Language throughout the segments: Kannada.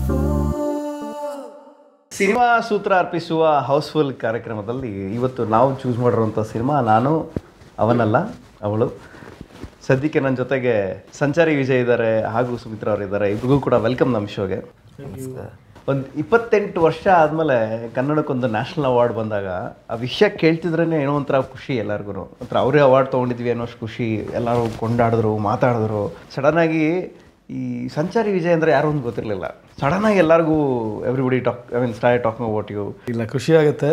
ಸಿನಿಮಾ ಸೂತ್ರ ಅರ್ಪಿಸುವ ಹೌಸ್ಫುಲ್ ಕಾರ್ಯಕ್ರಮದಲ್ಲಿ ಇವತ್ತು ನಾವು ಚೂಸ್ ಮಾಡಿರುವಂಥ ಸಿನಿಮಾ ನಾನು ಅವನಲ್ಲ ಅವಳು ಸದ್ಯಕ್ಕೆ ನನ್ನ ಜೊತೆಗೆ ಸಂಚಾರಿ ವಿಜಯ್ ಇದ್ದಾರೆ ಹಾಗೂ ಸುಮಿತ್ರಾ ಅವರು ಇದ್ದಾರೆ ಇಬ್ರಿಗೂ ಕೂಡ ವೆಲ್ಕಮ್ ನಮ್ಮ ಶೋಗೆ ಒಂದು ಇಪ್ಪತ್ತೆಂಟು ವರ್ಷ ಆದಮೇಲೆ ಕನ್ನಡಕ್ಕೊಂದು ನ್ಯಾಷನಲ್ ಅವಾರ್ಡ್ ಬಂದಾಗ ಆ ವಿಷಯ ಕೇಳ್ತಿದ್ರೇ ಏನೋ ಒಂಥರ ಖುಷಿ ಎಲ್ಲರಿಗೂ ಒಂಥರ ಅವರೇ ಅವಾರ್ಡ್ ತೊಗೊಂಡಿದ್ವಿ ಅನ್ನೋ ಅಷ್ಟು ಖುಷಿ ಎಲ್ಲರೂ ಕೊಂಡಾಡಿದ್ರು ಮಾತಾಡಿದ್ರು ಸಡನ್ನಾಗಿ ಈ ಸಂಚಾರಿ ವಿಜಯ್ ಅಂದರೆ ಯಾರು ಅಂತ ಗೊತ್ತಿರಲಿಲ್ಲ ಸಡನ್ನಾಗಿ ಎಲ್ಲರಿಗೂ everybody talk I mean start talking about you ಇಲ್ಲ ಖುಷಿ ಆಗುತ್ತೆ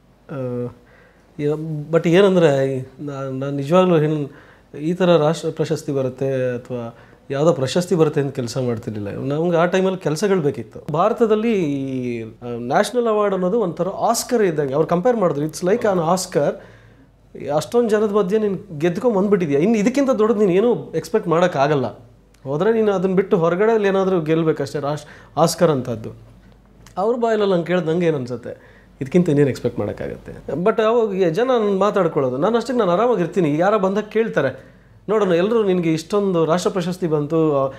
ಬಟ್ ಏನಂದರೆ ನಾನು ನಿಜವಾಗ್ಲೂ ಏನು ಈ ಥರ ರಾಷ್ಟ್ರ ಪ್ರಶಸ್ತಿ ಬರುತ್ತೆ ಅಥವಾ ಯಾವುದೋ ಪ್ರಶಸ್ತಿ ಬರುತ್ತೆ ಅಂತ ಕೆಲಸ ಮಾಡ್ತಿರ್ಲಿಲ್ಲ ನಮ್ಗೆ ಆ ಟೈಮಲ್ಲಿ ಕೆಲಸಗಳು ಬೇಕಿತ್ತು ಭಾರತದಲ್ಲಿ ನ್ಯಾಷನಲ್ ಅವಾರ್ಡ್ ಅನ್ನೋದು ಒಂಥರ ಆಸ್ಕರ್ ಇದ್ದಂಗೆ ಅವ್ರು ಕಂಪೇರ್ ಮಾಡಿದ್ರು ಇಟ್ಸ್ ಲೈಕ್ ಆನ್ ಆಸ್ಕರ್ ಅಷ್ಟೊಂದು ಜನದ ಮಧ್ಯೆ ನೀನು ಗೆದ್ಕೊಂಡ್ ಬಂದ್ಬಿಟ್ಟಿದ್ಯಾ ಇನ್ನು ಇದಕ್ಕಿಂತ ದೊಡ್ಡದು ನೀನು ಏನೂ ಎಕ್ಸ್ಪೆಕ್ಟ್ ಮಾಡೋಕ್ಕಾಗಲ್ಲ ಹೋದರೆ ನೀನು ಅದನ್ನ ಬಿಟ್ಟು ಹೊರಗಡೆ ಏನಾದರೂ ಗೆಲ್ಲಬೇಕಷ್ಟೇ ರಾಷ್ಟ್ರ ಆಸ್ಕರ್ ಅಂತದ್ದು ಅವ್ರ ಬಾಯಲ್ಲಲ್ಲಿ ನಂಗೆ ಕೇಳಿದ್ ನಂಗೆ ಏನು ಅನ್ಸುತ್ತೆ ಇದಕ್ಕಿಂತ ಇನ್ನೇನು ಎಕ್ಸ್ಪೆಕ್ಟ್ ಮಾಡೋಕ್ಕಾಗತ್ತೆ ಬಟ್ ಅವಾಗ ಜನ ನನ್ನ ಮಾತಾಡ್ಕೊಳ್ಳೋದು ನಾನು ಅಷ್ಟಕ್ಕೆ ನಾನು ಆರಾಮಾಗಿರ್ತೀನಿ ಯಾರ ಬಂದಾಗ ಕೇಳ್ತಾರೆ ನೋಡೋಣ ಎಲ್ಲರೂ ನಿನಗೆ ಇಷ್ಟೊಂದು ರಾಷ್ಟ್ರ ಪ್ರಶಸ್ತಿ ಬಂತು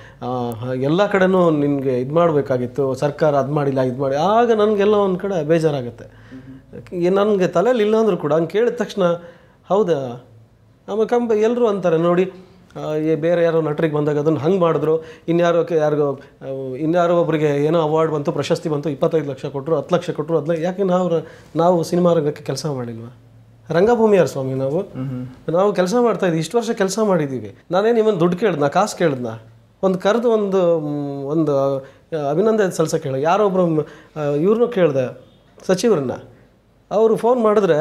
ಎಲ್ಲ ಕಡೆನೂ ನಿನಗೆ ಇದು ಮಾಡಬೇಕಾಗಿತ್ತು ಸರ್ಕಾರ ಅದು ಮಾಡಿಲ್ಲ ಇದು ಮಾಡಿ ಆಗ ನನಗೆಲ್ಲ ಒಂದು ಕಡೆ ಬೇಜಾರಾಗುತ್ತೆ ನನಗೆ ತಲೆಯಲ್ಲಿ ಇಲ್ಲ ಅಂದರೂ ಕೂಡ ಹಂಗೆ ಕೇಳಿದ ತಕ್ಷಣ ಹೌದಾ ಆಮೇಲೆ ಕಂಬ ಎಲ್ಲರೂ ಅಂತಾರೆ ನೋಡಿ ಆ, ಏ ಬೇರೆ ಯಾರೋ ನಟರಿಗೆ ಬಂದಾಗ ಅದನ್ನು ಹಂಗೆ ಮಾಡಿದ್ರು ಇನ್ಯಾರೋ ಕೆ- ಯಾರಿಗೋ ಆ, ಇನ್ಯಾರೋ ಒಬ್ಬರಿಗೆ ಏನೋ ಅವಾರ್ಡ್ ಬಂತು ಪ್ರಶಸ್ತಿ ಬಂತು ಇಪ್ಪತ್ತೈದು ಲಕ್ಷ ಕೊಟ್ಟರು ಹತ್ತು ಲಕ್ಷ ಕೊಟ್ಟರು ಅದನ್ನ ಯಾಕೆ ನಾವು ರ- ನಾವು ಸಿನಿಮಾ ರಂಗಕ್ಕೆ ಕೆಲಸ ಮಾಡಿಲ್ವಾ ರಂಗಭೂಮಿಯಾರ ಸ್ವಾಮಿ ನಾವು ನಾವು ಕೆಲಸ ಮಾಡ್ತಾ ಇದ್ದೀವಿ ಇಷ್ಟು ವರ್ಷ ಕೆಲಸ ಮಾಡಿದ್ದೀವಿ ನಾನೇ ನಿಮ್ಮನ್ನು ದುಡ್ಡು ಕೇಳಿದ್ನ ಕಾಸು ಕೇಳಿದ್ನ ಒಂದು ಕರೆದು ಒಂದು ಮ್, ಒಂದು ಆ, ಅಭಿನಂದನೆ ಸಲ್ಸಕ್ಕೆ ಹೇಳ ಯಾರೋ ಒಬ್ಬರು ಇವ್ರನ್ನೂ ಕೇಳಿದೆ ಸಚಿವರನ್ನ ಅವರು ಫೋನ್ ಮಾಡಿದ್ರೆ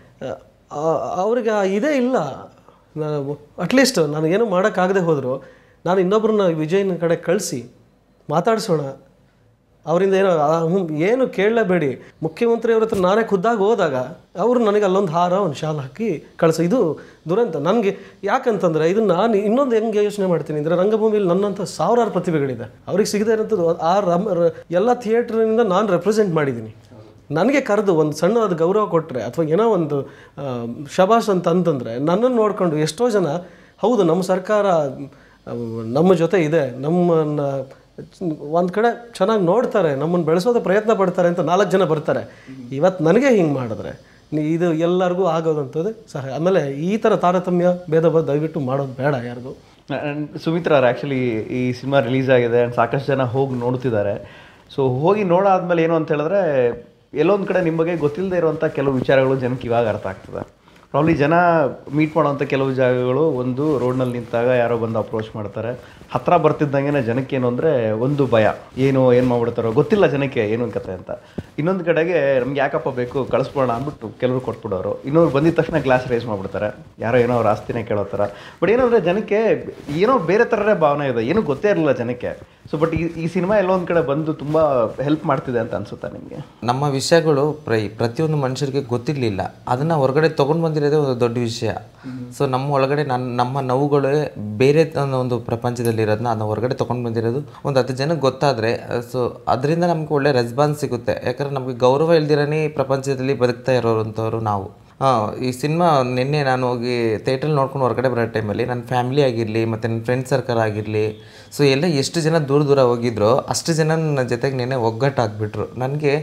ಆ, ಅವ್ರಿಗೆ ಆ ಇದೇ ಇಲ್ಲ ನಾನು ಅಟ್ಲೀಸ್ಟ್ ನಾನು ಏನೂ ಮಾಡೋಕ್ಕಾಗದೆ ಹೋದರೂ ನಾನು ಇನ್ನೊಬ್ಬರನ್ನ ವಿಜಯನ ಕಡೆ ಕಳಿಸಿ ಮಾತಾಡಿಸೋಣ ಅವರಿಂದ ಏನೋ ಆ, ಹ್ಞೂ ಏನು ಕೇಳಲೇಬೇಡಿ ಮುಖ್ಯಮಂತ್ರಿಯವ್ರ ಹತ್ರ ನಾನೇ ಖುದ್ದಾಗಿ ಹೋದಾಗ ಅವರು ನನಗೆ ಅಲ್ಲೊಂದು ಹಾರ ಒಂದು ಶಾಲ್ ಹಾಕಿ ಕಳಿಸೋ ಇದು ದುರಂತ ನನಗೆ ಯಾಕಂತಂದರೆ ಇದು ನಾನು ಇನ್ನೊಂದು ಹೆಂಗೆ ಯೋಚನೆ ಮಾಡ್ತೀನಿ ಅಂದರೆ ರಂಗಭೂಮಿಯಲ್ಲಿ ನನ್ನಂಥ ಸಾವಿರಾರು ಪ್ರತಿಭೆಗಳಿದೆ ಅವ್ರಿಗೆ ಸಿಗದೇ ಇರೋಂಥದ್ದು ಆ ರಮ್ ರ- ಎಲ್ಲ ಥಿಯೇಟ್ರಿಂದ ನಾನು ರೆಪ್ರೆಸೆಂಟ್ ಮಾಡಿದ್ದೀನಿ ನನಗೆ ಕರೆದು ಒಂದು ಸಣ್ಣದಾದ ಗೌರವ ಕೊಟ್ಟರೆ ಅಥವಾ ಏನೋ ಒಂದು ಆ, ಶಬಾಷ್ ಅಂತ ಅಂತಂದರೆ ನನ್ನನ್ನು ನೋಡಿಕೊಂಡು ಎಷ್ಟೋ ಜನ ಹೌದು ನಮ್ಮ ಸರ್ಕಾರ ಆ, ನಮ್ಮ ಜೊತೆ ಇದೆ ನಮ್ಮನ್ನು ಒಂದು ಕಡೆ ಚೆನ್ನಾಗಿ ನೋಡ್ತಾರೆ ನಮ್ಮನ್ನು ಬೆಳೆಸೋದ ಪ್ರಯತ್ನ ಪಡ್ತಾರೆ ಅಂತ ನಾಲ್ಕು ಜನ ಬರ್ತಾರೆ ಇವತ್ತು ನನಗೆ ಹಿಂಗೆ ಮಾಡಿದ್ರೆ ನೀ- ಇದು ಎಲ್ಲರಿಗೂ ಆಗೋದಂಥದ್ದು ಸಹ ಆಮೇಲೆ ಈ ಥರ ತಾರತಮ್ಯ ಭೇದ ಭಾವ ದಯವಿಟ್ಟು ಮಾಡೋದು ಬೇಡ ಯಾರಿಗೂ And ಸುಮಿತ್ರಾ ಅವ್ರು ಆ್ಯಕ್ಚುಲಿ ಈ ಸಿನಿಮಾ ರಿಲೀಸ್ ಆಗಿದೆ and ಸಾಕಷ್ಟು ಜನ ಹೋಗಿ ನೋಡ್ತಿದ್ದಾರೆ ಸೊ ಹೋಗಿ ನೋಡಾದ್ಮೇಲೆ ಏನು ಅಂತ ಹೇಳಿದ್ರೆ ಎಲ್ಲೊಂದು ಕಡೆ ನಿಮ್ಮ ಬಗ್ಗೆ ಗೊತ್ತಿಲ್ಲದೆ ಇರುವಂಥ ಕೆಲವು ವಿಚಾರಗಳು ಜನಕ್ಕೆ ಇವಾಗ ಅರ್ಥ ಆಗ್ತದೆ ಪ್ರಾಬ್ಲಿ ಜನ ಮೀಟ್ ಮಾಡೋವಂಥ ಕೆಲವು ಜಾಗಗಳು ಒಂದು ರೋಡ್ನಲ್ಲಿ ನಿಂತಾಗ ಯಾರೋ ಬಂದು ಅಪ್ರೋಚ್ ಮಾಡ್ತಾರೆ ಹತ್ರ ಬರ್ತಿದ್ದಂಗೆ ಜನಕ್ಕೆ ಏನು ಅಂದರೆ ಒಂದು ಭಯ ಏನು ಏನು ಮಾಡ್ಬಿಡ್ತಾರೋ ಗೊತ್ತಿಲ್ಲ ಜನಕ್ಕೆ ಏನು ಕತೆ ಅಂತ ಇನ್ನೊಂದು ಕಡೆಗೆ ನಮ್ಗೆ ಯಾಕಪ್ಪ ಬೇಕು ಕಳಿಸ್ಬೋಣ ಅಂದ್ಬಿಟ್ಟು ಕೆಲವರು ಕೊಟ್ಬಿಡೋರು ಇನ್ನೊಬ್ರು ಬಂದಿದ ತಕ್ಷಣ ಗ್ಲಾಸ್ ರೇಸ್ ಮಾಡ್ಬಿಡ್ತಾರೆ ಯಾರೋ ಏನೋ ಅವ್ರ ಆಸ್ತಿನೇ ಕೇಳೋ ಥರ ಬಟ್ ಏನಂದರೆ ಜನಕ್ಕೆ ಏನೋ ಬೇರೆ ಥರನೇ ಭಾವನೆ ಇದೆ ಏನೂ ಗೊತ್ತೇ ಇರಲಿಲ್ಲ ಜನಕ್ಕೆ ಸೊ ಬಟ್ ಈ ಈ ಸಿನಿಮಾ ಎಲ್ಲೋ ಒಂದು ಕಡೆ ಬಂದು ತುಂಬ ಹೆಲ್ಪ್ ಮಾಡ್ತಿದೆ ಅಂತ ಅನ್ಸುತ್ತಾ ನಿಮಗೆ ನಮ್ಮ ವಿಷಯಗಳು ಪ್ರ ಪ್ರತಿಯೊಂದು ಮನುಷ್ಯರಿಗೆ ಗೊತ್ತಿರಲಿಲ್ಲ ಅದನ್ನು ಹೊರಗಡೆ ತೊಗೊಂಡು ಬಂದಿರೋದೇ ಒಂದು ದೊಡ್ಡ ವಿಷಯ ಸೊ ನಮ್ಮ ಒಳಗಡೆ ನನ್ನ ನಮ್ಮ ನೋವುಗಳೇ ಬೇರೆ ಅನ್ನೋ ಒಂದು ಪ್ರಪಂಚದಲ್ಲಿರೋದನ್ನ ಅದನ್ನ ಹೊರಗಡೆ ತೊಗೊಂಡು ಬಂದಿರೋದು ಒಂದು ಹತ್ತು ಜನಕ್ಕೆ ಗೊತ್ತಾದರೆ ಸೊ ಅದರಿಂದ ನಮ್ಗೆ ಒಳ್ಳೆ ರೆಸ್ಪಾನ್ಸ್ ಸಿಗುತ್ತೆ ಯಾಕಂದ್ರೆ ನಮಗೆ ಗೌರವ ಇಲ್ದಿರನೇ ಈ ಪ್ರಪಂಚದಲ್ಲಿ ಬದುಕ್ತಾ ಇರೋರಂಥವ್ರು ನಾವು ಆ, ಈ ಸಿನಿಮಾ ನಿನ್ನೆ ನಾನು ಹೋಗಿ ಥಿಯೇಟ್ರಲ್ಲಿ ನೋಡ್ಕೊಂಡು ಹೊರಗಡೆ ಬರೋ ಟೈಮಲ್ಲಿ ನನ್ನ ಫ್ಯಾಮಿಲಿ ಆಗಿರಲಿ ಮತ್ತು ನನ್ನ ಫ್ರೆಂಡ್ ಸರ್ಕಲ್ ಆಗಿರಲಿ ಸೊ ಎಲ್ಲ ಎಷ್ಟು ಜನ ದೂರ ದೂರ ಹೋಗಿದ್ರೋ ಅಷ್ಟು ಜನ ನನ್ನ ಜೊತೆಗೆ ನಿನ್ನೆ ಒಗ್ಗಟ್ಟಾಗ್ಬಿಟ್ರು ನನಗೆ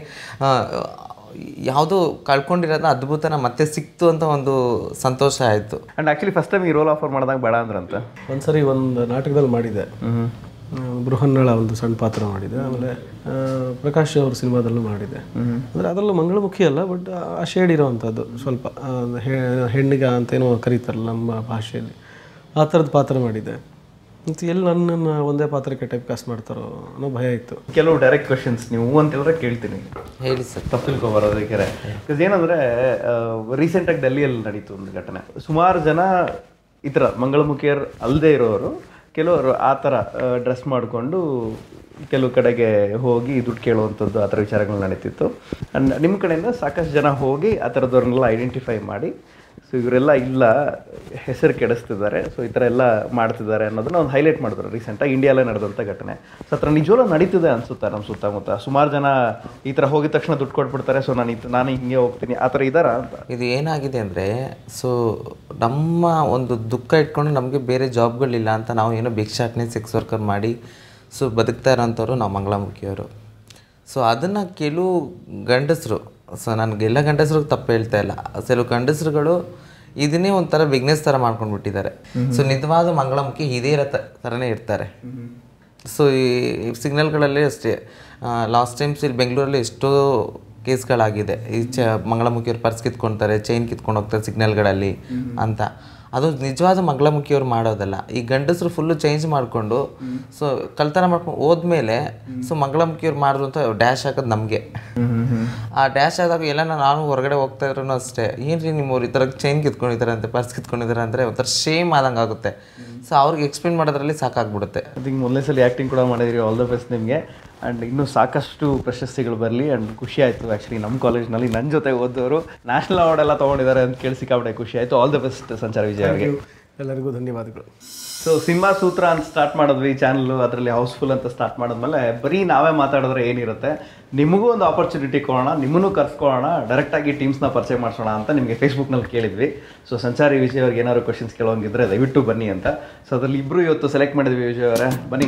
ಯಾವುದೋ ಕಳ್ಕೊಂಡಿರೋದನ್ನ ಅದ್ಭುತನ ಮತ್ತೆ ಸಿಕ್ತು ಅಂತ ಒಂದು ಸಂತೋಷ ಆಯಿತು ಆ್ಯಂಡ್ ಆ್ಯಕ್ಚುಲಿ ಫಸ್ಟ್ ಟೈಮ್ ಈ ರೋಲ್ ಆಫರ್ ಮಾಡಿದಾಗ ಬೇಡ ಅಂದ್ರಂತ ಒಂದ್ಸರಿ ಒಂದು ನಾಟಕದಲ್ಲಿ ಮಾಡಿದೆ ಆ, ಬೃಹನ್ನಳ ಒಂದು ಸಣ್ಣ ಪಾತ್ರ ಮಾಡಿದೆ ಆಮೇಲೆ ಆ, ಪ್ರಕಾಶ್ ಅವ್ರ ಸಿನಿಮಾದಲ್ಲೂ ಮಾಡಿದೆ ಅಂದರೆ ಅದರಲ್ಲೂ ಮಂಗಳಮುಖಿ ಅಲ್ಲ ಬಟ್ ಆ ಶೇಡ್ ಇರೋವಂಥದ್ದು ಸ್ವಲ್ಪ ಆ, ಹೆ- ಹೆಣ್ಣಿಗ ಅಂತ ಏನೋ ಕರೀತಾರಲ್ಲ ನಮ್ಮ ಭಾಷೆಯಲ್ಲಿ ಆ ಥರದ ಪಾತ್ರ ಮಾಡಿದೆ ಮತ್ತು ಎಲ್ಲಿ ನನ್ನನ್ನು ಒಂದೇ ಪಾತ್ರಕ್ಕೆ ಟೈಪ್ ಕಾಸ್ಟ್ ಮಾಡ್ತಾರೋ ಅನ್ನೋ ಭಯ ಇತ್ತು ಕೆಲವು ಡೈರೆಕ್ಟ್ ಕ್ವಶನ್ಸ್ ನೀವು ಹ್ಞೂ ಅಂತ ಹೇಳಿದ್ರೆ ಕೇಳ್ತೀನಿ ಹೇಳಿ ಸರ್ ತಪ್ಪು ತಿಳ್ಕೊಬಾರೋದಕ್ಕೆ ಬಿಕಾಸ್ ಏನಂದರೆ ರೀಸೆಂಟಾಗಿ ಡೆಲ್ಲಿಯಲ್ಲಿ ನಡೀತು ಒಂದು ಘಟನೆ ಸುಮಾರು ಜನ ಈ ಥರ ಮಂಗಳಮುಖಿಯರು ಅಲ್ಲದೆ ಇರೋರು ಕೆಲವರು ಆ ಥರ ಡ್ರೆಸ್ ಮಾಡಿಕೊಂಡು ಕೆಲವು ಕಡೆಗೆ ಹೋಗಿ ದುಡ್ಡು ಕೇಳುವಂಥದ್ದು ಆ ಥರ ವಿಚಾರಗಳು ನಡೀತಿತ್ತು ಆ್ಯಂಡ್ ನಿಮ್ಮ ಕಡೆಯಿಂದ ಸಾಕಷ್ಟು ಜನ ಹೋಗಿ ಆ ಥರದವ್ರನ್ನೆಲ್ಲ ಐಡೆಂಟಿಫೈ ಮಾಡಿ ಸೊ ಇವರೆಲ್ಲ ಇಲ್ಲ ಹೆಸರು ಕೆಡಿಸ್ತಿದ್ದಾರೆ ಸೊ ಈ ಥರ ಎಲ್ಲ ಮಾಡ್ತಿದ್ದಾರೆ ಅನ್ನೋದನ್ನ ಒಂದು ಹೈಲೈಟ್ ಮಾಡಿದ್ರು ರೀಸೆಂಟಾಗಿ ಇಂಡಿಯಾಲೇ ನಡೆದಂಥ ಘಟನೆ ಸೊ ಹತ್ರ ನಿಜವೂ ನಡೀತಿದೆ ಅನ್ಸುತ್ತೆ ನಮ್ಮ ಸುತ್ತಮುತ್ತ ಸುಮಾರು ಜನ ಈ ಥರ ಹೋಗಿದ ತಕ್ಷಣ ದುಡ್ಡು ಕೊಟ್ಬಿಡ್ತಾರೆ ಸೊ ನಾನು ಇದು ನಾನು ಹಿಂಗೆ ಹೋಗ್ತೀನಿ ಆ ಥರ ಇದ್ದಾರಾ ಅಂತ ಇದು ಏನಾಗಿದೆ ಅಂದರೆ ಸೊ ನಮ್ಮ ಒಂದು ದುಃಖ ಇಟ್ಕೊಂಡು ನಮಗೆ ಬೇರೆ ಜಾಬ್ಗಳಿಲ್ಲ ಅಂತ ನಾವು ಏನೋ ಭಿಕ್ಷಾಟನೆ ಸೆಕ್ಸ್ ವರ್ಕರ್ ಮಾಡಿ ಸೊ ಬದುಕ್ತಾ ಇರೋಂಥವ್ರು ನಾವು ಮಂಗಳಮುಖಿಯವರು ಸೊ ಅದನ್ನು ಕೆಲವು ಗಂಡಸರು ಸೊ ನನಗೆ ಎಲ್ಲ ಗಂಡಸರು ತಪ್ಪು ಹೇಳ್ತಾ ಇಲ್ಲ ಕೆಲವು ಗಂಡಸರುಗಳು ಇದನ್ನೇ ಒಂಥರ ಬಿಗ್ನೆಸ್ ಥರ ಮಾಡ್ಕೊಂಡು ಬಿಟ್ಟಿದ್ದಾರೆ ಸೊ ನಿಜವಾದ ಮಂಗಳಮುಖಿ ಇದೇ ಇರೋ ತ- ಥರನೇ ಇರ್ತಾರೆ ಸೊ ಈ ಸಿಗ್ನಲ್ಗಳಲ್ಲಿ ಅಷ್ಟೇ ಲಾಸ್ಟ್ ಟೈಮ್ಸ್ ಇಲ್ಲಿ ಬೆಂಗಳೂರಲ್ಲಿ ಎಷ್ಟೋ ಕೇಸ್ಗಳಾಗಿದೆ ಈ ಚ ಮಂಗಳಮುಖಿಯವ್ರು ಪರ್ಸ್ ಕಿತ್ಕೊಳ್ತಾರೆ ಚೈನ್ ಕಿತ್ಕೊಂಡು ಹೋಗ್ತಾರೆ ಸಿಗ್ನಲ್ಗಳಲ್ಲಿ ಅಂತ ಅದು ನಿಜವಾದ ಮಂಗಳಮುಖಿಯವ್ರು ಮಾಡೋದಲ್ಲ ಈ ಗಂಡಸರು ಫುಲ್ಲು ಚೇಂಜ್ ಮಾಡಿಕೊಂಡು ಸೊ ಕಳ್ತನ ಮಾಡ್ಕೊಂಡು ಹೋದ್ಮೇಲೆ ಸೊ ಮಂಗಳಮುಖಿಯವ್ರು ಮಾಡಿದ್ರು ಅಂತ ಡ್ಯಾಶ್ ಹಾಕೋದು ನಮಗೆ ಆ ಡ್ಯಾಶ್ ಆದಾಗ ಎಲ್ಲ ನಾನು ಹೊರಗಡೆ ಹೋಗ್ತಾ ಇದ್ರು ಅಷ್ಟೇ ಏನ್ರಿ ನಿಮ್ಮವ್ರು ಈ ಥರ ಚೈನ್ ಕಿತ್ಕೊಂಡಿದ್ದಾರೆ ಅಂತ ಪರ್ಸ್ ಕಿತ್ಕೊಂಡಿದ್ದಾರೆ ಅಂದರೆ ಒಂಥರ ಶೇಮ್ ಆದಂಗೆ ಆಗುತ್ತೆ ಸೊ ಅವ್ರಿಗೆ ಎಕ್ಸ್ಪ್ಲೇನ್ ಮಾಡೋದ್ರಲ್ಲಿ ಸಾಕಾಗ್ಬಿಡುತ್ತೆ ಐ ಥಿಂಕ್ ಮೊದಲನೇ ಸಲ ಆ್ಯಕ್ಟಿಂಗ್ ಕೂಡ ಮಾಡಿದ್ರಿ ಆಲ್ ದ ಬೆಸ್ಟ್ ನಿಮಗೆ ಆ್ಯಂಡ್ ಇನ್ನೂ ಸಾಕಷ್ಟು ಪ್ರಶಸ್ತಿಗಳು ಬರಲಿ ಆ್ಯಂಡ್ ಖುಷಿ ಆಯಿತು ಆ್ಯಕ್ಚುಲಿ ನಮ್ಮ ಕಾಲೇಜ್ನಲ್ಲಿ ನನ್ನ ಜೊತೆ ಓದೋರು ನ್ಯಾಷನಲ್ ಅವಾರ್ಡ್ ಎಲ್ಲ ತೊಗೊಂಡಿದ್ದಾರೆ ಅಂತ ಕೇಳಿ ಸಿಕ್ಕಾಪಟ್ಟೆ ಖುಷಿ ಆಯಿತು ಆಲ್ ದ ಬೆಸ್ಟ್ ಸಂಚಾರ ವಿಜಯ್ ಅವರಿಗೆ ಎಲ್ಲರಿಗೂ ಧನ್ಯವಾದಗಳು ಸೊ ಸಿನಿಮಾ ಸೂತ್ರ ಅಂತ ಸ್ಟಾರ್ಟ್ ಮಾಡಿದ್ವಿ ಚಾನಲ್ ಅದರಲ್ಲಿ ಹೌಸ್ಫುಲ್ ಅಂತ ಸ್ಟಾರ್ಟ್ ಮಾಡಿದ್ಮೇಲೆ ಬರೀ ನಾವೇ ಮಾತಾಡಿದ್ರೆ ಏನಿರುತ್ತೆ ನಿಮಗೂ ಒಂದು ಆಪರ್ಚುನಿಟಿ ಕೊಡೋಣ ನಿಮ್ಮನ್ನು ಕರ್ಸ್ಕೊಳ್ಳೋಣ ಡೈರೆಕ್ಟಾಗಿ ಟೀಮ್ಸ್ನ ಪರಿಚಯ ಮಾಡಿಸೋಣ ಅಂತ ನಿಮಗೆ ಫೇಸ್ಬುಕ್ನಲ್ಲಿ ಕೇಳಿದ್ವಿ ಸೊ ಸಂಚಾರಿ ವಿಜಯ್ ಅವ್ರಿಗೆ ಏನಾದ್ರು ಕ್ವಶನ್ಸ್ ಕೇಳೋಂಗಿದ್ರೆ ದಯವಿಟ್ಟು ಬನ್ನಿ ಅಂತ ಸೊ ಅದರಲ್ಲಿ ಇಬ್ಬರು ಇವತ್ತು ಸೆಲೆಕ್ಟ್ ಮಾಡಿದ್ವಿ ವಿಜಯ್ ಅವರೇ ಬನ್ನಿ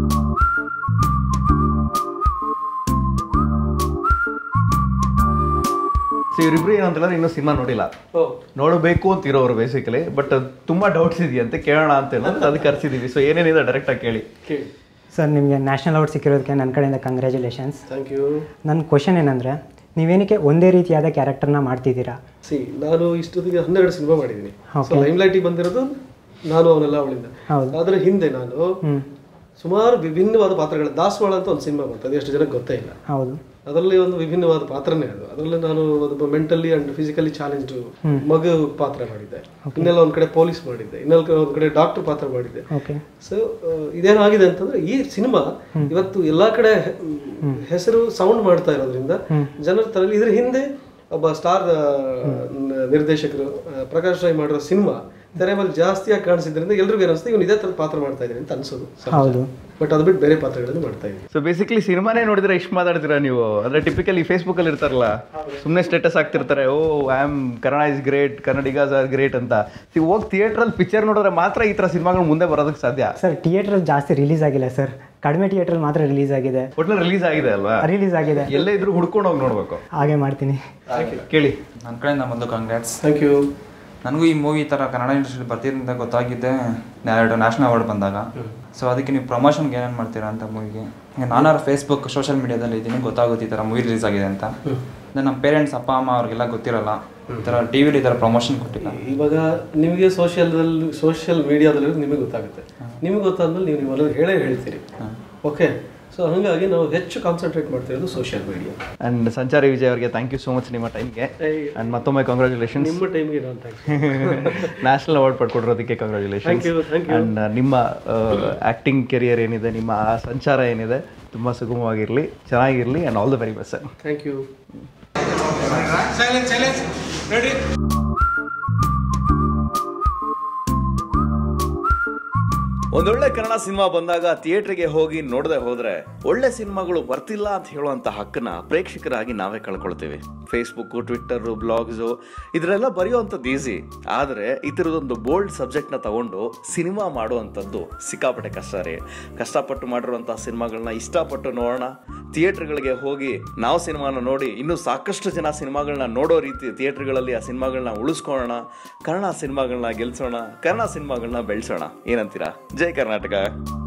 ಸೊ ಇವರಿಬ್ರು ಏನಂತ ಹೇಳಿದ್ರೆ ಇನ್ನೂ ಸಿನಿಮಾ ನೋಡಿಲ್ಲ ನೋಡಬೇಕು ಅಂತ ಇರೋರು ಬೇಸಿಕಲಿ ಬಟ್ ತುಂಬಾ ಡೌಟ್ಸ್ ಇದೆಯಂತೆ ಕೇಳೋಣ ಅಂತ ಹೇಳಿದ್ರೆ ಅದಕ್ಕೆ ಕರ್ಸಿದೀವಿ ಸೊ ಏನೇನಿದೆ ಡೈರೆಕ್ಟಾಗಿ ಕೇಳಿ ಸರ್ ನಿಮಗೆ ನ್ಯಾಷನಲ್ ಅವಾರ್ಡ್ ಸಿಕ್ಕಿರೋದಕ್ಕೆ ನನ್ನ ಕಡೆಯಿಂದ ಕಂಗ್ರ್ಯಾಚುಲೇಷನ್ಸ್ ಥ್ಯಾಂಕ್ ಯು ನನ್ನ ಕ್ವಶನ್ ಏನಂದರೆ ನೀವೇನಕ್ಕೆ ಒಂದೇ ರೀತಿಯಾದ ಕ್ಯಾರೆಕ್ಟರ್ನ ಮಾಡ್ತಿದ್ದೀರಾ ಸಿ ನಾನು ಇಷ್ಟೊತ್ತಿಗೆ ಹನ್ನೆರಡು ಸಿನಿಮಾ ಮಾಡಿದ್ದೀನಿ ಸೊ ಲೈಮ್ ಲೈಟಿಗೆ ಬಂದಿರೋದು ನಾನು ಅವನೆಲ್ಲ ಅವಳಿಂದ ಹೌದು. ಅದರ ಹಿಂದೆ ನಾನು ಸುಮಾರು ವಿಭಿನ್ನವಾದ ಪಾತ್ರಗಳು ದಾಸವಾಳ ಅಂತ ಒಂದು ಸಿನಿಮಾ ಬರ್ತದೆ ಎಷ್ಟು ಜನಕ್ಕೆ ಗೊತ್ತೇ ಇಲ್ಲ ಹೌದು ಅದರಲ್ಲಿ ಒಂದು ವಿಭಿನ್ನವಾದ ಪಾತ್ರನೇ ಅದು ಅದರಲ್ಲಿ ನಾನು ಒಬ್ಬ ಮೆಂಟಲಿ ಅಂಡ್ ಫಿಸಿಕಲಿ ಚಾಲೆಂಜ್ಡ್ ಮಗು ಪಾತ್ರ ಮಾಡಿದ್ದೆ ಇನ್ನೆಲ್ಲ ಒಂದ್ ಕಡೆ ಪೊಲೀಸ್ ಮಾಡಿದ್ದೆ ಇನ್ನೆಲ್ಲ ಒಂದ್ ಕಡೆ ಡಾಕ್ಟರ್ ಪಾತ್ರ ಮಾಡಿದ್ದೆ ಓಕೆ ಸೊ ಇದೇನಾಗಿದೆ ಅಂತಂದ್ರೆ ಈ ಸಿನಿಮಾ ಇವತ್ತು ಎಲ್ಲಾ ಕಡೆ ಹೆಸರು ಸೌಂಡ್ ಮಾಡ್ತಾ ಇರೋದ್ರಿಂದ ಜನರ ತಲೆಯಲ್ಲಿ ಇದ್ರ ಹಿಂದೆ ಒಬ್ಬ ಸ್ಟಾರ್ ನಿರ್ದೇಶಕರು ಆ, ಪ್ರಕಾಶ್ ರೈ ಮಾಡಿರೋ ಸಿನಿಮಾ ತೆರೆ ಮೇಲೆ ಜಾಸ್ತಿಯಾಗಿ ಕಾಣಿಸಿದ್ರಿಂದ ಎಲ್ರಿಗೂ ಏನಿಸ್ತದೆ ಇವನು ಇದೇ ಥರದ ಪಾತ್ರ ಮಾಡ್ತಾ ಇದ್ದೀನಿ ಅಂತ ಅನ್ಸೋದು ಹೌದು ಬಟ್ ಅದು ಬಿಟ್ಟು ಬೇರೆ ಪಾತ್ರಗಳನ್ನು ಮಾಡ್ತಾ ಇದ್ದೀನಿ ಸೊ ಬೇಸಿಕ್ಲಿ ಸಿನಿಮಾನೇ ನೋಡಿದ್ರೆ ಇಷ್ಟು ಮಾತಾಡ್ತೀರಾ ನೀವು ಅಂದ್ರೆ ಟಿಪಿಕಲಿ ಫೇಸ್ಬುಕ್ ಅಲ್ಲಿ ಇರ್ತಾರಲ್ಲ ಸುಮ್ಮನೆ ಸ್ಟೇಟಸ್ ಹಾಕ್ತಿರ್ತಾರೆ oh I am Kannada is great Kannadigas are great ಅಂತ ಸಿ ಹೋಗಿ ಥಿಯೇಟ್ರಲ್ಲಿ ಪಿಕ್ಚರ್ ನೋಡಿದ್ರೆ ಮಾತ್ರ ಈ ಥರ ಸಿನಿಮಾಗಳು ಮುಂದೆ ಬರೋದಕ್ಕೆ ಸಾಧ್ಯ ಸರ್ ಥಿಯೇಟ್ರಲ್ಲಿ ಜಾಸ್ತಿ ರಿಲೀಸ್ ಆಗಿಲ್ಲ ಸರ್ ಕಡಿಮೆ ಥಿಯೇಟ್ರಲ್ಲಿ ಮಾತ್ರ ರಿಲೀಸ್ ಆಗಿದೆ ಒಟ್ಟಿನಲ್ಲಿ ರಿಲೀಸ್ ಆಗಿದೆ ಅಲ್ವಾ ರಿಲೀಸ್ ಆಗಿದೆ ಎಲ್ಲೇ ಇದ್ರು ಹುಡ್ಕೊಂಡು ಹೋಗಿ ನೋಡ್ಬೇಕು ಹಾಗೆ ಮಾಡ್ತೀನಿ ಕೇಳಿ ನನ್ನ ಕಡೆಯಿಂದ ಮೊದಲು ಕಂಗ್ರ್ಯಾಟ್ಸ್ ಥ್ಯಾಂಕ್ ಯು ನನಗೂ ಈ ಮೂವಿ ಥರ ಕನ್ನಡ ಇಂಡಸ್ಟ್ರಿ ಬರ್ತಿದ್ದಂತ ಗೊತ್ತಾಗಿದ್ದೆ ಎರಡು ನ್ಯಾಷನಲ್ ಅವಾರ್ಡ್ ಬಂದಾಗ ಸೊ ಅದಕ್ಕೆ ನೀವು ಪ್ರಮೋಷನ್ಗೆ ಏನೇನು ಮಾಡ್ತೀರಾ ಅಂತ ಮೂವಿಗೆ ಈಗ ನಾನಾರು ಫೇಸ್ಬುಕ್ ಸೋಷಿಯಲ್ ಮೀಡಿಯಾದಲ್ಲಿ ಇದ್ದೀನಿ ಗೊತ್ತಾಗುತ್ತೆ ಈ ಥರ ಮೂವಿ ರಿಲೀಸ್ ಆಗಿದೆ ಅಂತ then ನಮ್ಮ ಪೇರೆಂಟ್ಸ್ ಅಪ್ಪ ಅಮ್ಮ ಅವ್ರಿಗೆಲ್ಲ ಗೊತ್ತಿರಲ್ಲ ಈ ಥರ ಟಿ ವಿಲಿ ಈ ಥರ ಪ್ರಮೋಷನ್ ಕೊಟ್ಟಿಲ್ಲ ಇವಾಗ ನಿಮಗೆ ಸೋಷಿಯಲ್ದಲ್ಲಿ ಸೋಷಿಯಲ್ ಮೀಡಿಯಾದಲ್ಲಿ ನಿಮಗೆ ಗೊತ್ತಾಗುತ್ತೆ ನಿಮಗೆ ಗೊತ್ತಾದ್ಮೇಲೆ ನೀವು ನೀವೆಲ್ಲ ಹೇಳೇ ಹೇಳ್ತೀರಿ ಓಕೆ ಸೊ ಹಾಗಾಗಿ ನಾವು ಹೆಚ್ಚು ಕಾನ್ಸಂಟ್ರೇಟ್ ಮಾಡ್ತಿರೋದು ಸೋಷಿಯಲ್ ಮೀಡಿಯಾ ಅಂಡ್ ಸಂಚಾರಿ ವಿಜಯ್ ಅವರಿಗೆ ಥ್ಯಾಂಕ್ ಯು ಸೋ ಮಚ್ ನಿಮ್ಮ ಟೈಮ್ಗೆ ಅಂಡ್ ಮತ್ತೊಮ್ಮೆ ಕಂಗ್ರ್ಯಾಚುಲೇಷನ್ಸ್ ನಿಮ್ಮ ಟೈಮ್ಗೆ ನಾನು ಥ್ಯಾಂಕ್ಸ್ ನ್ಯಾಷನಲ್ ಅವಾರ್ಡ್ ಪಡ್ಕೊಡಿರೋದಕ್ಕೆ congratulation Thank you, thank you. And ನಿಮ್ಮ ಆಕ್ಟಿಂಗ್ ಕೆರಿಯರ್ ಏನಿದೆ ನಿಮ್ಮ ಆ ಸಂಚಾರ ಏನಿದೆ ತುಂಬ ಸುಗಮವಾಗಿರಲಿ ಚೆನ್ನಾಗಿರಲಿ and all the very best sir thank you ಒಂದೊಳ್ಳೆ ಕನ್ನಡ ಸಿನಿಮಾ ಬಂದಾಗ ಥಿಯೇಟರ್ಗೆ ಹೋಗಿ ನೋಡದೆ ಹೋದ್ರೆ ಒಳ್ಳೆ ಸಿನಿಮಾಗಳು ಬರ್ತಿಲ್ಲ ಅಂತ ಹೇಳುವಂತ ಹಕ್ಕನ್ನ ಪ್ರೇಕ್ಷಕರಾಗಿ ನಾವೇ ಕಳ್ಕೊಳ್ತೀವಿ ಫೇಸ್ಬುಕ್ ಟ್ವಿಟ್ಟರ್ ಬ್ಲಾಗ್ಸು ಇದರೆಲ್ಲ ಬರೆಯುವಂಥದ್ದು ಈಸಿ ಆದರೆ ಈ ಥರದೊಂದು ಬೋಲ್ಡ್ ಸಬ್ಜೆಕ್ಟ್ನ ತಗೊಂಡು ಸಿನಿಮಾ ಮಾಡುವಂಥದ್ದು ಸಿಕ್ಕಾಪಟ್ಟೆ ಕಷ್ಟ ರೀ ಕಷ್ಟಪಟ್ಟು ಮಾಡಿರುವಂಥ ಸಿನಿಮಾಗಳನ್ನ ಇಷ್ಟಪಟ್ಟು ನೋಡೋಣ ಥಿಯೇಟರ್ಗಳಿಗೆ ಹೋಗಿ ನಾವು ಸಿನಿಮಾನ ನೋಡಿ ಇನ್ನೂ ಸಾಕಷ್ಟು ಜನ ಸಿನಿಮಾಗಳನ್ನ ನೋಡೋ ರೀತಿ ಥಿಯೇಟರ್ಗಳಲ್ಲಿ ಆ ಸಿನಿಮಾಗಳನ್ನ ಉಳಿಸ್ಕೊಳ್ಳೋಣ ಕನ್ನಡ ಸಿನಿಮಾಗಳನ್ನ ಗೆಲ್ಸೋಣ ಕನ್ನಡ ಸಿನಿಮಾಗಳನ್ನ ಬೆಳೆಸೋಣ ಏನಂತೀರಾ ಜೈ ಕರ್ನಾಟಕ